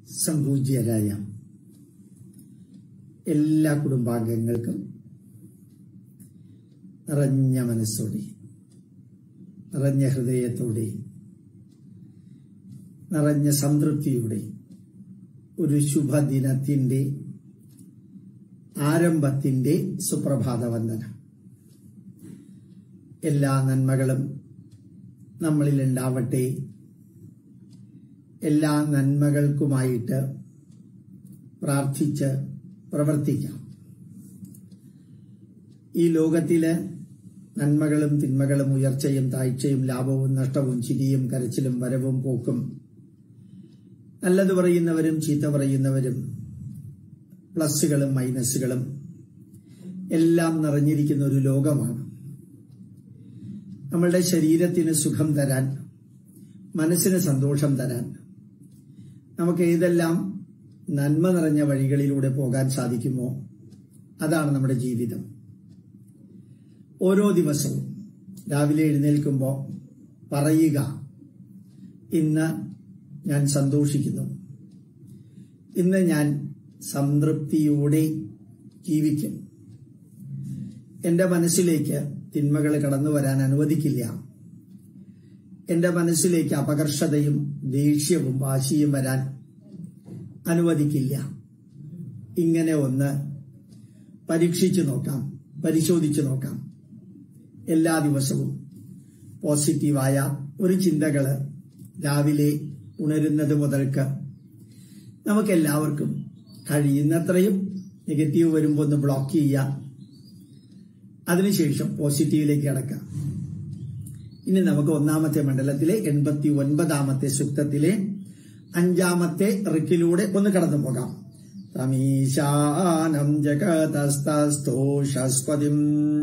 സംപൂജ്യരായ എല്ലാ കുടുംബാംഗങ്ങൾക്കും നിറഞ്ഞ മനസ്സോടെ നിറഞ്ഞ ഹൃദയത്തോടെ നിറഞ്ഞ സംതൃപ്തിയോടെ ഒരു ശുഭദിനത്തിന്റെ ആരംഭത്തിന്റെ സുപ്രഭാത വന്ദനം എല്ലാ നന്മകളും നമ്മളിൽ ഉണ്ടാവട്ടെ എല്ലാ നന്മകൾക്കുമായിട്ട് പ്രാർത്ഥിച്ച് പ്രവർത്തിക്കാം ഈ ലോകത്തില് നന്മകളും തിന്മകളും ഉയർച്ചയും താഴ്ചയും ലാഭവും നഷ്ടവും ചിരിയും കരച്ചിലും വരവും പോക്കും നല്ലത് പറയുന്നവരും ചീത്ത പറയുന്നവരും പ്ലസ്സുകളും മൈനസുകളും എല്ലാം നിറഞ്ഞിരിക്കുന്ന ഒരു ലോകമാണ് നമ്മളുടെ ശരീരത്തിന് സുഖം തരാൻ മനസ്സിന് സന്തോഷം തരാൻ നമുക്ക് ഏതെല്ലാം നന്മ നിറഞ്ഞ വഴികളിലൂടെ പോകാൻ സാധിക്കുമോ അതാണ് നമ്മുടെ ജീവിതം ഓരോ ദിവസവും രാവിലെ എഴുന്നേൽക്കുമ്പോൾ പറയുക ഇന്ന് ഞാൻ സന്തോഷിക്കുന്നു ഇന്ന് ഞാൻ സംതൃപ്തിയോടെ ജീവിക്കും എന്റെ മനസ്സിലേക്ക് തിന്മകൾ കടന്നു വരാൻ അനുവദിക്കില്ല എന്റെ മനസ്സിലേക്ക് അപകർഷതയും ദേഷ്യവും വാശിയും വരാൻ അനുവദിക്കില്ല ഇങ്ങനെ ഒന്ന് പരീക്ഷിച്ചു നോക്കാം പരിശോധിച്ചു നോക്കാം എല്ലാ ദിവസവും പോസിറ്റീവായ ഒരു ചിന്തകള് രാവിലെ ഉണരുന്നത് മുതൽക്ക് നമുക്കെല്ലാവർക്കും കഴിയുന്നത്രയും നെഗറ്റീവ് വരുമ്പോൾ ഒന്ന് ബ്ലോക്ക് ചെയ്യാം അതിനുശേഷം പോസിറ്റീവിലേക്ക് കടക്കാം ഇനി നമുക്ക് ഒന്നാമത്തെ മണ്ഡലത്തിലെ എൺപത്തി ഒൻപതാമത്തെ സുക്തത്തിലെ അഞ്ചാമത്തെ റിക്കിലൂടെ ഒന്ന് കടന്നു പോകാം തമീശാനം ജഗതസ്തോഷസ്പതിം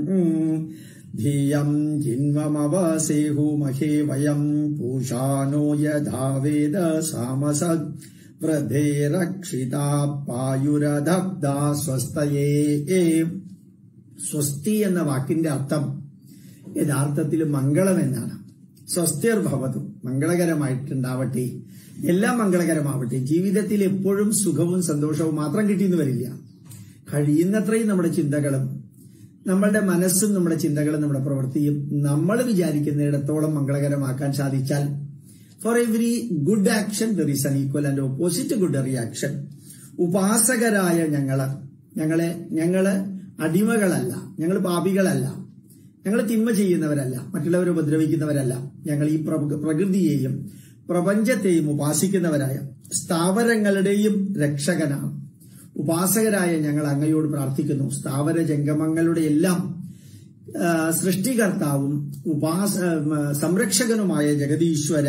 ധിയം ജിന്വമവസേഹു മഹേ വയം പൂഷാനോ യഥാ വേദ സാമസ വൃദ്ധേ രക്ഷിതാ പായുരദബ്ദാ സ്വസ്തയേ സ്വസ്തി എന്ന വാക്കിന്റെ അർത്ഥം യഥാർത്ഥത്തിൽ മംഗളം എന്നാണ് സ്വസ്ഥ്യർ ഭവതും മംഗളകരമായിട്ടുണ്ടാവട്ടെ എല്ലാം മംഗളകരമാവട്ടെ ജീവിതത്തിൽ എപ്പോഴും സുഖവും സന്തോഷവും മാത്രം കിട്ടിയെന്ന് വരില്ല കഴിയുന്നത്രയും നമ്മുടെ ചിന്തകളും നമ്മളുടെ മനസ്സും നമ്മുടെ ചിന്തകളും നമ്മുടെ പ്രവൃത്തിയും നമ്മൾ വിചാരിക്കുന്നിടത്തോളം മംഗളകരമാക്കാൻ സാധിച്ചാൽ for every good action there is an equal and opposite good reaction ഉപാസകരായ ഞങ്ങള് ഞങ്ങളെ ഞങ്ങള് അടിമകളല്ല ഞങ്ങൾ പാപികളല്ല ഞങ്ങൾ തിന്മ ചെയ്യുന്നവരല്ല മറ്റുള്ളവരെ ഉപദ്രവിക്കുന്നവരല്ല ഞങ്ങൾ ഈ പ്രകൃതിയെയും പ്രപഞ്ചത്തെയും ഉപാസിക്കുന്നവരായ സ്ഥാവരങ്ങളുടെയും രക്ഷകനാണ് ഉപാസകരായ ഞങ്ങൾ അങ്ങയോട് പ്രാർത്ഥിക്കുന്നു സ്ഥാവര ജംഗമങ്ങളുടെ എല്ലാം സൃഷ്ടികർത്താവും ഉപാസ സംരക്ഷകനുമായ ജഗതീശ്വര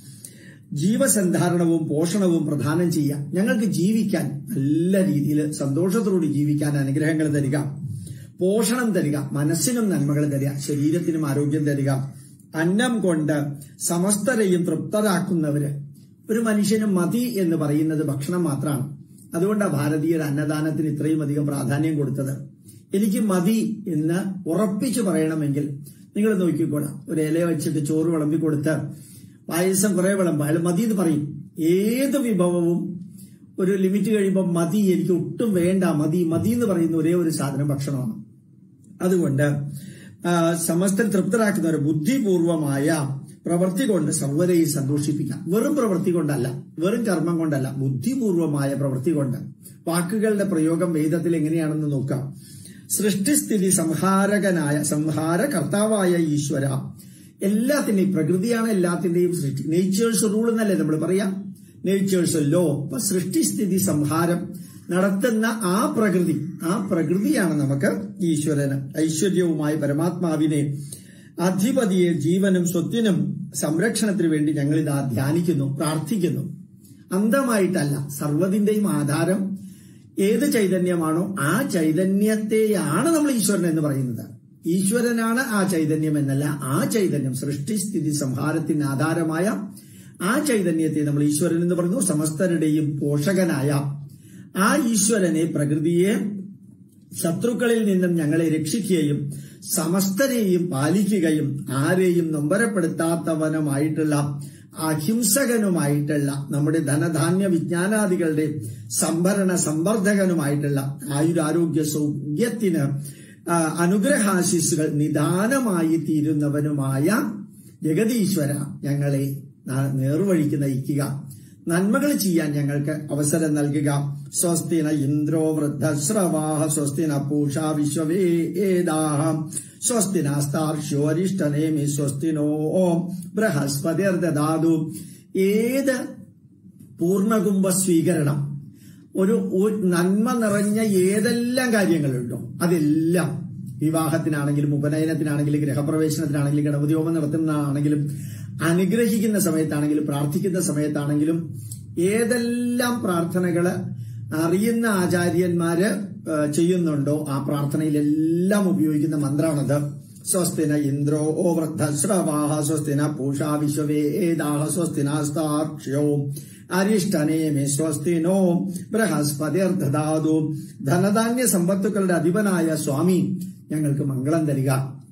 ജീവസന്ധാരണവും പോഷണവും പ്രദാനം ചെയ്യാം ഞങ്ങൾക്ക് ജീവിക്കാൻ നല്ല രീതിയിൽ സന്തോഷത്തോടെ ജീവിക്കാൻ അനുഗ്രഹങ്ങൾ തരിക പോഷണം തരിക മനസ്സിനും നന്മകൾ തരിക ശരീരത്തിനും ആരോഗ്യം തരിക അന്നം കൊണ്ട് സമസ്തരെയും തൃപ്തരാക്കുന്നവര് ഒരു മനുഷ്യന് മതി എന്ന് പറയുന്നത് ഭക്ഷണം മാത്രമാണ് അതുകൊണ്ടാണ് ഭാരതീയർ അന്നദാനത്തിന് ഇത്രയും അധികം പ്രാധാന്യം കൊടുത്തത് എനിക്ക് മതി എന്ന് ഉറപ്പിച്ചു പറയണമെങ്കിൽ നിങ്ങൾ നോക്കിക്കോളാം ഒരു ഇല വെച്ചിട്ട് ചോറ് വിളമ്പി കൊടുത്ത് പായസം കുറെ വിളമ്പ് അയാൾ മതി എന്ന് പറയും ഏത് വിഭവവും ഒരു ലിമിറ്റ് കഴിയുമ്പോൾ മതി എനിക്ക് ഒട്ടും വേണ്ട മതി മതി എന്ന് പറയുന്ന ഒരേ ഒരു സാധനം ഭക്ഷണമാണ് അതുകൊണ്ട് സമസ്തം തൃപ്തരാക്കുന്ന ഒരു ബുദ്ധിപൂർവമായ പ്രവൃത്തി കൊണ്ട് സർവരെയും സന്തോഷിപ്പിക്കാം വെറും പ്രവൃത്തി കൊണ്ടല്ല വെറും കർമ്മം കൊണ്ടല്ല ബുദ്ധിപൂർവമായ പ്രവൃത്തി കൊണ്ട് വാക്കുകളുടെ പ്രയോഗം വേദത്തിൽ എങ്ങനെയാണെന്ന് നോക്കാം സൃഷ്ടിസ്ഥിതി സംഹാരകനായ സംഹാര കർത്താവായ ഈശ്വര എല്ലാത്തിന്റെയും പ്രകൃതിയാണ് എല്ലാത്തിന്റെയും സൃഷ്ടി നേച്ചേഴ്സ് റൂൾ എന്നല്ലേ നമ്മൾ പറയാം നേച്ചേഴ്സ് ലോ അപ്പൊ സൃഷ്ടിസ്ഥിതി സംഹാരം നടത്തുന്ന ആ പ്രകൃതി ആ പ്രകൃതിയാണ് നമുക്ക് ഈശ്വരന് ഐശ്വര്യവുമായ പരമാത്മാവിനെ അധിപതിയെ ജീവനും സ്വത്തിനും സംരക്ഷണത്തിന് വേണ്ടി ഞങ്ങൾ ഇതാ ധ്യാനിക്കുന്നു പ്രാർത്ഥിക്കുന്നു അന്ധമായിട്ടല്ല സർവ്വതിന്റെയും ആധാരം ഏത് ചൈതന്യമാണോ ആ ചൈതന്യത്തെയാണ് നമ്മൾ ഈശ്വരൻ എന്ന് പറയുന്നത് ഈശ്വരനാണ് ആ ചൈതന്യം എന്നല്ല ആ ചൈതന്യം സൃഷ്ടിസ്ഥിതി സംഹാരത്തിന് ആധാരമായ ആ ചൈതന്യത്തെ നമ്മൾ ഈശ്വരൻ എന്ന് പറയുന്നു സമസ്തരുടെയും പോഷകനായ ആ ഈശ്വരനെ പ്രകൃതിയെ ശത്രുക്കളിൽ നിന്നും ഞങ്ങളെ രക്ഷിക്കുകയും സമസ്തരെയും പാലിക്കുകയും ആരെയും നൊമ്പരപ്പെടുത്താത്തവനുമായിട്ടുള്ള അഹിംസകനുമായിട്ടുള്ള നമ്മുടെ ധനധാന്യ വിജ്ഞാനാദികളുടെ സംഭരണ സംവർദ്ധകനുമായിട്ടുള്ള ആയുരാരോഗ്യ സൗഖ്യത്തിന് ആ, അനുഗ്രഹാശിസുകൾ നിദാനമായി തീരുന്നവനുമായ ജഗതീശ്വര ഞങ്ങളെ ന- നേർവഴിക്ക് നയിക്കുക നന്മകൾ ചെയ്യാൻ ഞങ്ങൾക്ക് അവസരം നൽകുക സ്വസ്തിന ഇന്ദ്രോ വൃദ്ധശ്രവാഹ സ്വസ്തിന പൂഷാ വിശ്വവേദാഹ സ്വസ്തിനാസ്താർഷ്യോ അരിഷ്ടനേമി സ്വസ്തിനോ ബൃഹസ്പതിർദാതു ഏത് പൂർണ്ണകുംഭ സ്വീകരണം ഒരു ഒരു നന്മ നിറഞ്ഞ ഏതെല്ലാം കാര്യങ്ങളുണ്ടോ അതെല്ലാം വിവാഹത്തിനാണെങ്കിലും ഉപനയനത്തിനാണെങ്കിലും ഗൃഹപ്രവേശനത്തിനാണെങ്കിലും ഗണപതി ഹോമം നടത്തുന്നതാണെങ്കിലും അനുഗ്രഹിക്കുന്ന സമയത്താണെങ്കിലും പ്രാർത്ഥിക്കുന്ന സമയത്താണെങ്കിലും ഏതെല്ലാം പ്രാർത്ഥനകള് അറിയുന്ന ആചാര്യന്മാര് ആ, ചെയ്യുന്നുണ്ടോ ആ പ്രാർത്ഥനയിലെല്ലാം ഉപയോഗിക്കുന്ന മന്ത്രമാണത് സ്വസ്തിന ഇന്ദ്രോ ഓ വൃദ്ധശ്രവാഹ സ്വസ്തിന പൂഷാ വിശ്വവേദാഹ സ്വസ്തിനാസ്താക്ഷ്യോ അരിഷ്ടനേമി സ്വസ്തിനോ ബൃഹസ്പതിർദാതു ധനധാന്യ സമ്പത്തുക്കളുടെ അധിപനായ സ്വാമി ഞങ്ങൾക്ക് മംഗളം തരിക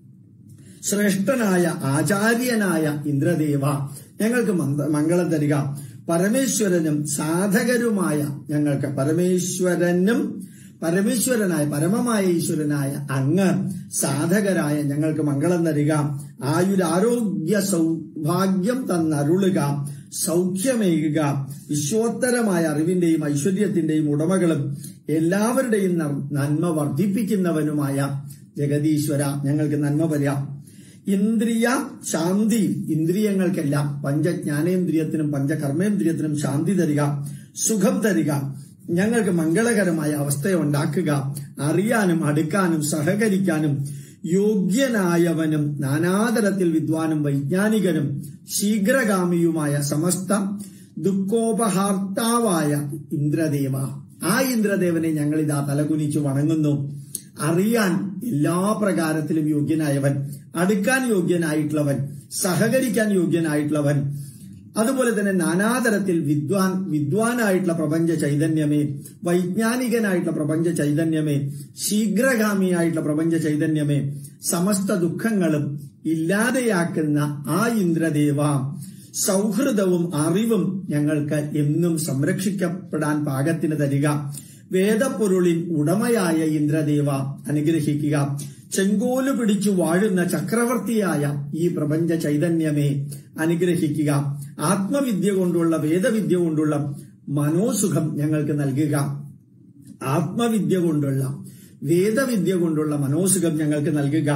ശ്രേഷ്ഠനായ ആചാര്യനായ ഇന്ദ്രദേവ ഞങ്ങൾക്ക് മന്ദ- മംഗളം തരിക പരമേശ്വരനും സാധകരുമായ ഞങ്ങൾക്ക് പരമേശ്വരനും പരമേശ്വരനായ പരമമായ ഈശ്വരനായ അങ്ങ് സാധകരായ ഞങ്ങൾക്ക് മംഗളം തരിക ആയുരാരോഗ്യ സൗഭാഗ്യം തന്നരുളുക സൗഖ്യമേകുക വിശ്വോത്തരമായ അറിവിന്റെയും ഐശ്വര്യത്തിന്റെയും ഉടമകളും എല്ലാവരുടെയും ന- നന്മ വർദ്ധിപ്പിക്കുന്നവനുമായ ജഗതീശ്വര ഞങ്ങൾക്ക് നന്മ വരിക ഇന്ദ്രിയ ശാന്തി ഇന്ദ്രിയങ്ങൾക്കെല്ലാം പഞ്ചജ്ഞാനേന്ദ്രിയത്തിനും പഞ്ചകർമ്മേന്ദ്രിയത്തിനും ശാന്തി തരിക സുഖം തരിക ഞങ്ങൾക്ക് മംഗളകരമായ അവസ്ഥയുണ്ടാക്കുക അറിയാനും അടുക്കാനും സഹകരിക്കാനും യോഗ്യനായവനും നാനാതരത്തിൽ വിദ്വാനും വൈജ്ഞാനികനും ശീഘ്രഗാമിയുമായ സമസ്ത ദുഃഖോപഹാർത്താവായ ഇന്ദ്രദേവ ആ ഇന്ദ്രദേവനെ ഞങ്ങൾ ഇതാ തലകുനിച്ചു വണങ്ങുന്നു അറിയാൻ എല്ലാ പ്രകാരത്തിലും യോഗ്യനായവൻ അടുക്കാൻ യോഗ്യനായിട്ടുള്ളവൻ സഹകരിക്കാൻ യോഗ്യനായിട്ടുള്ളവൻ അതുപോലെ തന്നെ നാനാതരത്തിൽ വിദ്വാൻ വിദ്വാനായിട്ടുള്ള പ്രപഞ്ച ചൈതന്യമേ വൈജ്ഞാനികനായിട്ടുള്ള പ്രപഞ്ച ചൈതന്യമേ ശീഘ്രഗാമിയായിട്ടുള്ള പ്രപഞ്ച ചൈതന്യമേ സമസ്ത ദുഃഖങ്ങളും ഇല്ലാതെയാക്കുന്ന ആ ഇന്ദ്രദേവ സൗഹൃദവും അറിവും ഞങ്ങൾക്ക് എന്നും സംരക്ഷിക്കപ്പെടാൻ പാകത്തിന് തരിക വേദപ്പൊരുളിൻ ഉടമയായ ഇന്ദ്രദേവ അനുഗ്രഹിക്കുക ചെങ്കോല് പിടിച്ചു വാഴുന്ന ചക്രവർത്തിയായ ഈ പ്രപഞ്ച ചൈതന്യമേ അനുഗ്രഹിക്കുക ആത്മവിദ്യ കൊണ്ടുള്ള വേദവിദ്യ കൊണ്ടുള്ള മനോസുഖം ഞങ്ങൾക്ക് നൽകുക ആത്മവിദ്യ കൊണ്ടുള്ള വേദവിദ്യ കൊണ്ടുള്ള മനോസുഖം ഞങ്ങൾക്ക് നൽകുക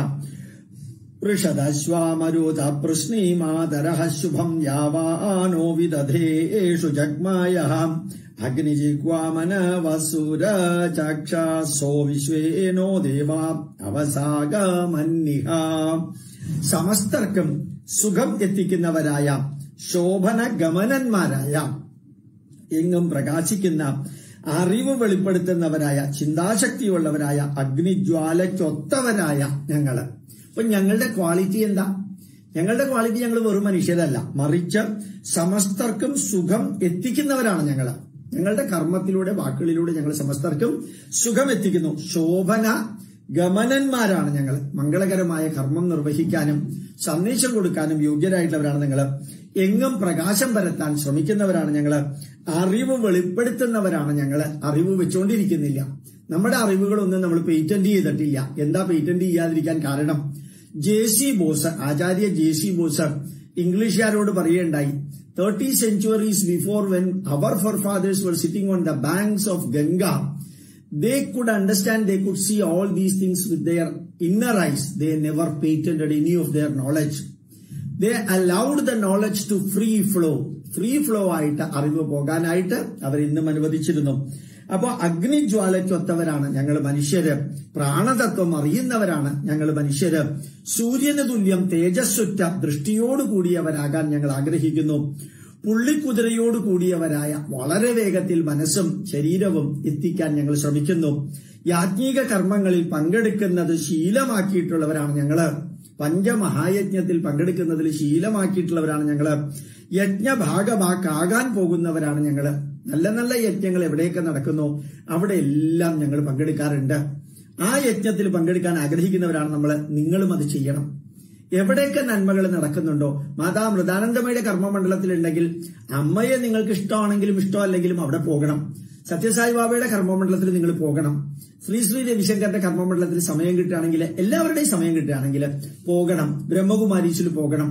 പൃഷദശ്വാമരോധ പൃഷ്ണീമാതരഃ ശുഭം യാവാനോ വിദധേഷു ജഗ്മായ അഗ്നിജിഗ്വാമന വസുര ചക്ഷാസോ വിശ്വേനോ ദേവാ അവസാഗമന്നിഹ സമസ്തർക്കും സുഖം എത്തിക്കുന്നവരായ ശോഭന ഗമനന്മാരായ എങ്ങും പ്രകാശിക്കുന്ന അറിവ് വെളിപ്പെടുത്തുന്നവരായ ചിന്താശക്തിയുള്ളവരായ അഗ്നിജ്വാലയ്ക്കൊത്തവരായ ഞങ്ങള് അപ്പൊ ഞങ്ങളുടെ ക്വാളിറ്റി എന്താ ഞങ്ങളുടെ ക്വാളിറ്റി ഞങ്ങൾ വെറും മനുഷ്യരല്ല മറിച്ച് സമസ്തർക്കും സുഖം എത്തിക്കുന്നവരാണ് ഞങ്ങള് ഞങ്ങളുടെ കർമ്മത്തിലൂടെ വാക്കുകളിലൂടെ ഞങ്ങൾ സമസ്തർക്കും സുഖം എത്തിക്കുന്നു ശോഭന ഗമനന്മാരാണ് ഞങ്ങൾ മംഗളകരമായ കർമ്മം നിർവഹിക്കാനും സന്ദേശം കൊടുക്കാനും യോഗ്യരായിട്ടുള്ളവരാണ് നിങ്ങൾ എങ്ങും പ്രകാശം പരത്താൻ ശ്രമിക്കുന്നവരാണ് ഞങ്ങൾ അറിവ് വെളിപ്പെടുത്തുന്നവരാണ് ഞങ്ങൾ അറിവ് വെച്ചുകൊണ്ടിരിക്കുന്നില്ല നമ്മുടെ അറിവുകളൊന്നും നമ്മൾ പേറ്റന്റ് ചെയ്തിട്ടില്ല എന്താ പേറ്റന്റ് ചെയ്യാതിരിക്കാൻ കാരണം J C Bose Acharya J C Bose ഇംഗ്ലീഷുകാരോട് പറയുകയുണ്ടായി thirty centuries before when our forefathers were sitting on the banks of Ganga they could understand, they could see all these things with their inner eyes. They never patented any of their knowledge. They allowed the knowledge to free flow. Free flow ആയിട്ട് അറിവ് പോകാനായിട്ട് അവർ ഇന്നും അനുവദിച്ചിരുന്നു അപ്പോ അഗ്നിജ്വാലയ്ക്കൊത്തവരാണ് ഞങ്ങൾ മനുഷ്യര് പ്രാണതത്വം അറിയുന്നവരാണ് ഞങ്ങൾ മനുഷ്യര് സൂര്യന് തുല്യം തേജസ്സുറ്റ ദൃഷ്ടിയോടുകൂടിയവരാകാൻ ഞങ്ങൾ ആഗ്രഹിക്കുന്നു പുള്ളിക്കുതിരയോട് കൂടിയവരായ വളരെ വേഗത്തിൽ മനസ്സും ശരീരവും എത്തിക്കാൻ ഞങ്ങൾ ശ്രമിക്കുന്നു യാജ്ഞിക കർമ്മങ്ങളിൽ പങ്കെടുക്കുന്നത് ശീലമാക്കിയിട്ടുള്ളവരാണ് ഞങ്ങള് പഞ്ചമഹായജ്ഞത്തിൽ പങ്കെടുക്കുന്നതിൽ ശീലമാക്കിയിട്ടുള്ളവരാണ് ഞങ്ങള് യജ്ഞഭാഗമാക്കാകാൻ പോകുന്നവരാണ് ഞങ്ങള് നല്ല നല്ല യജ്ഞങ്ങൾ എവിടെയൊക്കെ നടക്കുന്നു അവിടെ എല്ലാം ഞങ്ങൾ പങ്കെടുക്കാറുണ്ട് ആ യജ്ഞത്തിൽ പങ്കെടുക്കാൻ ആഗ്രഹിക്കുന്നവരാണ് നമ്മൾ നിങ്ങളും അത് ചെയ്യണം എവിടെയൊക്കെ നന്മകൾ നടക്കുന്നുണ്ടോ മാതാ മൃദാനന്ദമയുടെ കർമ്മമണ്ഡലത്തിലുണ്ടെങ്കിൽ അമ്മയെ നിങ്ങൾക്ക് ഇഷ്ടമാണെങ്കിലും ഇഷ്ടമല്ലെങ്കിലും അവിടെ പോകണം സത്യസായി ബാബയുടെ കർമ്മമണ്ഡലത്തിൽ നിങ്ങൾ പോകണം ശ്രീ ശ്രീ രവിശങ്കറിന്റെ കർമ്മമണ്ഡലത്തിൽ സമയം കിട്ടുകയാണെങ്കിൽ എല്ലാവരുടെയും സമയം കിട്ടുകയാണെങ്കിൽ പോകണം ബ്രഹ്മകുമാരീസിൽ പോകണം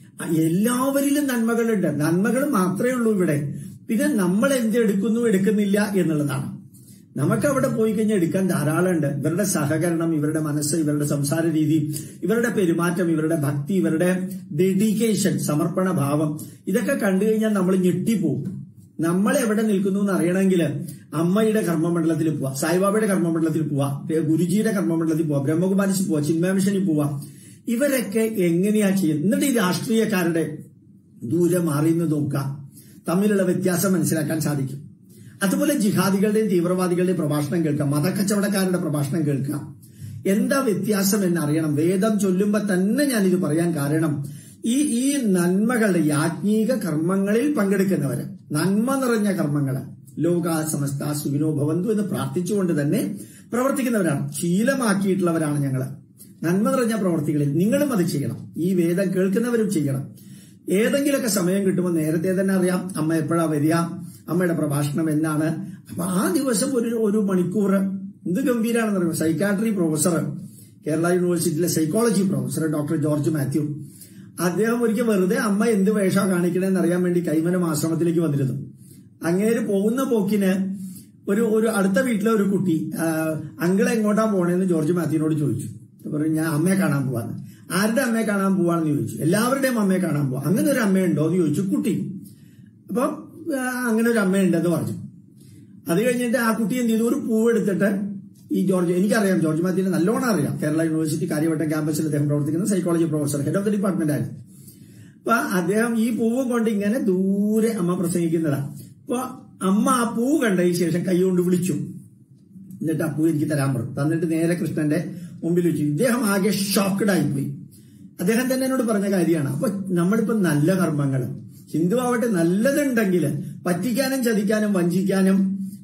എല്ലാവരിലും നന്മകളുണ്ട് നന്മകൾ മാത്രമേ ഉള്ളൂ ഇവിടെ പിന്നെ നമ്മൾ എന്ത് എടുക്കുന്നു എടുക്കുന്നില്ല എന്നുള്ളതാണ് നമുക്ക് അവിടെ പോയി കഴിഞ്ഞാൽ എടുക്കാൻ ധാരാളമുണ്ട് ഇവരുടെ സഹകരണം ഇവരുടെ മനസ്സ് ഇവരുടെ സംസാര രീതി ഇവരുടെ പെരുമാറ്റം ഇവരുടെ ഭക്തി ഇവരുടെ ഡെഡിക്കേഷൻ സമർപ്പണ ഭാവം ഇതൊക്കെ കണ്ടു കഴിഞ്ഞാൽ നമ്മൾ ഞെട്ടിപ്പോവും നമ്മൾ എവിടെ നിൽക്കുന്നു എന്ന് അറിയണമെങ്കിൽ അമ്മയുടെ കർമ്മമണ്ഡലത്തിൽ പോവാ സായിബാബയുടെ കർമ്മമണ്ഡലത്തിൽ പോവാ ഗുരുജിയുടെ കർമ്മമണ്ഡലത്തിൽ പോവാ ബ്രഹ്മകുമാരിച്ച് പോവാ ചിന്മയമിഷനിൽ പോവാ ഇവരൊക്കെ എങ്ങനെയാ ചെയ്യുന്നത് എന്നിട്ട് ഈ രാഷ്ട്രീയക്കാരുടെ ദൂരെ മാറിയെന്ന് നോക്കുക തമ്മിലുള്ള വ്യത്യാസം മനസ്സിലാക്കാൻ സാധിക്കും അതുപോലെ ജിഹാദികളുടെയും തീവ്രവാദികളുടെയും പ്രഭാഷണം കേൾക്കാം മതക്കച്ചവടക്കാരുടെ പ്രഭാഷണം കേൾക്കാം എന്താ വ്യത്യാസം എന്ന് അറിയണം വേദം ചൊല്ലുമ്പോ തന്നെ ഞാനിത് പറയാൻ കാരണം ഈ ഈ നന്മകളുടെ യാജ്ഞിക കർമ്മങ്ങളിൽ പങ്കെടുക്കുന്നവര് നന്മ നിറഞ്ഞ കർമ്മങ്ങള് ലോക സമസ്ത സുഖിനോ ഭവന്തു എന്ന് പ്രാർത്ഥിച്ചുകൊണ്ട് തന്നെ പ്രവർത്തിക്കുന്നവരാണ് ശീലമാക്കിയിട്ടുള്ളവരാണ് ഞങ്ങള് നന്മ നിറഞ്ഞ പ്രവർത്തികളിൽ നിങ്ങളും അത് ചെയ്യണം ഈ വേദം കേൾക്കുന്നവരും ചെയ്യണം ഏതെങ്കിലുമൊക്കെ സമയം കിട്ടുമ്പോൾ നേരത്തെ തന്നെ അറിയാം അമ്മ എപ്പോഴാ വരിക അമ്മയുടെ പ്രഭാഷണം എന്നാണ് അപ്പൊ ആ ദിവസം ഒരു ഒരു മണിക്കൂർ എന്ത് ഗംഭീരാണെന്ന് പറയുമ്പോൾ സൈക്കാട്രി പ്രൊഫസർ കേരള യൂണിവേഴ്സിറ്റിയിലെ psychology professor doctor George Mathew അദ്ദേഹം ഒരിക്കൽ വെറുതെ അമ്മ എന്ത് വേഷം കാണിക്കണമെന്ന് അറിയാൻ വേണ്ടി കൈമനം ആശ്രമത്തിലേക്ക് വന്നിരുന്നു അങ്ങേര് പോകുന്ന പോക്കിന് ഒരു ഒരു അടുത്ത വീട്ടിലെ ഒരു കുട്ടി അങ്കിളെ എങ്ങോട്ടാ പോണേന്ന് ജോർജ് മാത്യുവിനോട് ചോദിച്ചു പറഞ്ഞു ഞാൻ അമ്മയെ കാണാൻ പോവാന്ന് ആരുടെ അമ്മയെ കാണാൻ പോവാണെന്ന് ചോദിച്ചു എല്ലാവരുടെയും അമ്മയെ കാണാൻ പോവാ അങ്ങനെ ഒരു അമ്മയുണ്ടോ എന്ന് ചോദിച്ചു കുട്ടി അപ്പൊ അങ്ങനെ ഒരു അമ്മയുണ്ടെന്ന് പറഞ്ഞു അത് കഴിഞ്ഞിട്ട് ആ കുട്ടി എന്ത് ചെയ്തു ഒരു പൂവ് എടുത്തിട്ട് ഈ ജോർജ് എനിക്കറിയാം ജോർജ് മാത്യുവിനെ നല്ലോണം അറിയാം കേരള യൂണിവേഴ്സിറ്റി കാര്യവട്ടം ക്യാമ്പസിൽ അദ്ദേഹം പ്രവർത്തിക്കുന്ന psychology professor head of the department ആയിരുന്നു അപ്പൊ അദ്ദേഹം ഈ പൂവ് കൊണ്ട് ഇങ്ങനെ ദൂരെ അമ്മ പ്രസംഗിക്കുന്നതാ അപ്പൊ അമ്മ ആ പൂവ് കണ്ടതിന് ശേഷം കൈകൊണ്ട് വിളിച്ചു എന്നിട്ട് ആ പൂവ് എനിക്ക് തരാൻ പറഞ്ഞു തന്നിട്ട് നേരെ കൃഷ്ണന്റെ മുമ്പിൽ വെച്ചു ഇദ്ദേഹം ആകെ ഷോക്ക്ഡ് ആയിപ്പോയി അദ്ദേഹം തന്നെ എന്നോട് പറഞ്ഞ കാര്യമാണ് അപ്പൊ നമ്മളിപ്പോ നല്ല കർമ്മങ്ങൾ ഹിന്ദു ആവട്ടെ നല്ലതുണ്ടെങ്കിൽ പറ്റിക്കാനും ചതിക്കാനും വഞ്ചിക്കാനും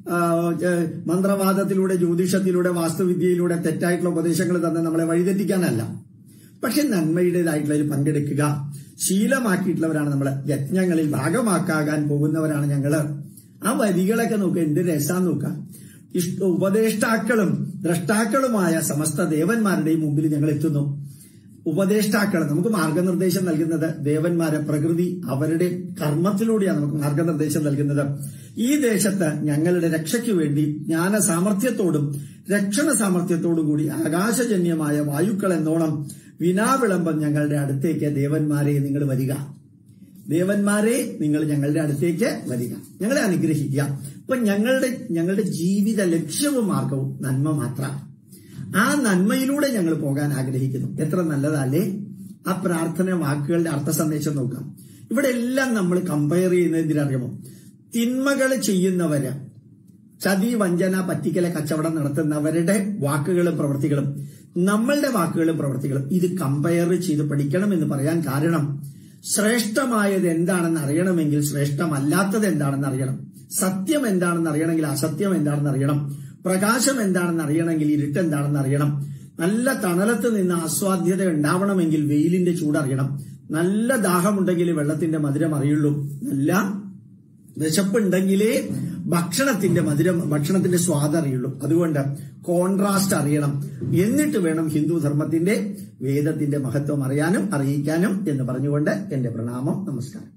മന്ത്രവാദത്തിലൂടെ ജ്യോതിഷത്തിലൂടെ വാസ്തുവിദ്യയിലൂടെ തെറ്റായിട്ടുള്ള ഉപദേശങ്ങൾ തന്നെ നമ്മളെ വഴിതെറ്റിക്കാനല്ല പക്ഷെ നന്മയുടേതായിട്ടുള്ളതിൽ പങ്കെടുക്കുക ശീലമാക്കിയിട്ടുള്ളവരാണ് നമ്മൾ യജ്ഞങ്ങളിൽ ഭാഗമാക്കാകാൻ പോകുന്നവരാണ് ഞങ്ങള് ആ വരികളൊക്കെ നോക്കുക എന്ത് രസാന്ന് നോക്കുക ഇഷ്ട ഉപദേഷ്ടാക്കളും ദ്രഷ്ടാക്കളുമായ സമസ്ത ദേവന്മാരുടെയും മുമ്പിൽ ഞങ്ങൾ എത്തുന്നു ഉപദേഷ്ടാക്കൾ നമുക്ക് മാർഗനിർദ്ദേശം നൽകുന്നത് ദേവന്മാരെ പ്രകൃതി അവരുടെ കർമ്മത്തിലൂടെയാണ് നമുക്ക് മാർഗനിർദ്ദേശം നൽകുന്നത് ഈ ദേശത്ത് ഞങ്ങളുടെ രക്ഷയ്ക്ക് വേണ്ടി ജ്ഞാന സാമർഥ്യത്തോടും രക്ഷണ സാമർഥ്യത്തോടും കൂടി ആകാശജന്യമായ വായുക്കൾ എന്നോണം വിനാവിളംബം ഞങ്ങളുടെ അടുത്തേക്ക് ദേവന്മാരെ നിങ്ങൾ വരിക ദേവന്മാരെ നിങ്ങൾ ഞങ്ങളുടെ അടുത്തേക്ക് വരിക ഞങ്ങളെ അനുഗ്രഹിക്കുക അപ്പൊ ഞങ്ങളുടെ ഞങ്ങളുടെ ജീവിത ലക്ഷ്യവും മാർഗവും നന്മ മാത്രമാണ് ആ നന്മയിലൂടെ ഞങ്ങൾ പോകാൻ ആഗ്രഹിക്കുന്നു എത്ര നല്ലതല്ലേ ആ പ്രാർത്ഥന വാക്കുകളുടെ അർത്ഥ സന്ദേശം നോക്കാം ഇവിടെ എല്ലാം നമ്മൾ കമ്പയർ ചെയ്യുന്നത് എന്തിനറിയാമോ തിന്മകൾ ചെയ്യുന്നവര് ചതി വഞ്ചന പറ്റിക്കലെ കച്ചവടം നടത്തുന്നവരുടെ വാക്കുകളും പ്രവൃത്തികളും നമ്മളുടെ വാക്കുകളും പ്രവൃത്തികളും ഇത് കമ്പയർ ചെയ്ത് പഠിക്കണം എന്ന് പറയാൻ കാരണം ശ്രേഷ്ഠമായത് എന്താണെന്ന് അറിയണമെങ്കിൽ ശ്രേഷ്ഠമല്ലാത്തത് എന്താണെന്ന് അറിയണം സത്യം എന്താണെന്ന് അറിയണമെങ്കിൽ അസത്യം എന്താണെന്ന് അറിയണം പ്രകാശം എന്താണെന്ന് അറിയണമെങ്കിൽ ഇരുട്ട് എന്താണെന്ന് അറിയണം നല്ല തണലത്ത് നിന്ന് ആസ്വാദ്യത ഉണ്ടാവണമെങ്കിൽ വെയിലിന്റെ ചൂടറിയണം നല്ല ദാഹമുണ്ടെങ്കിൽ വെള്ളത്തിന്റെ മധുരം അറിയുള്ളൂ നല്ല വിശപ്പുണ്ടെങ്കിലേ ഭക്ഷണത്തിന്റെ മധുരം ഭക്ഷണത്തിന്റെ സ്വാദ് അറിയുള്ളൂ അതുകൊണ്ട് കോൺട്രാസ്റ്റ് അറിയണം എന്നിട്ട് വേണം ഹിന്ദു ധർമ്മത്തിന്റെ വേദത്തിന്റെ മഹത്വം അറിയാനും അറിയിക്കാനും എന്ന് പറഞ്ഞുകൊണ്ട് എന്റെ പ്രണാമം നമസ്കാരം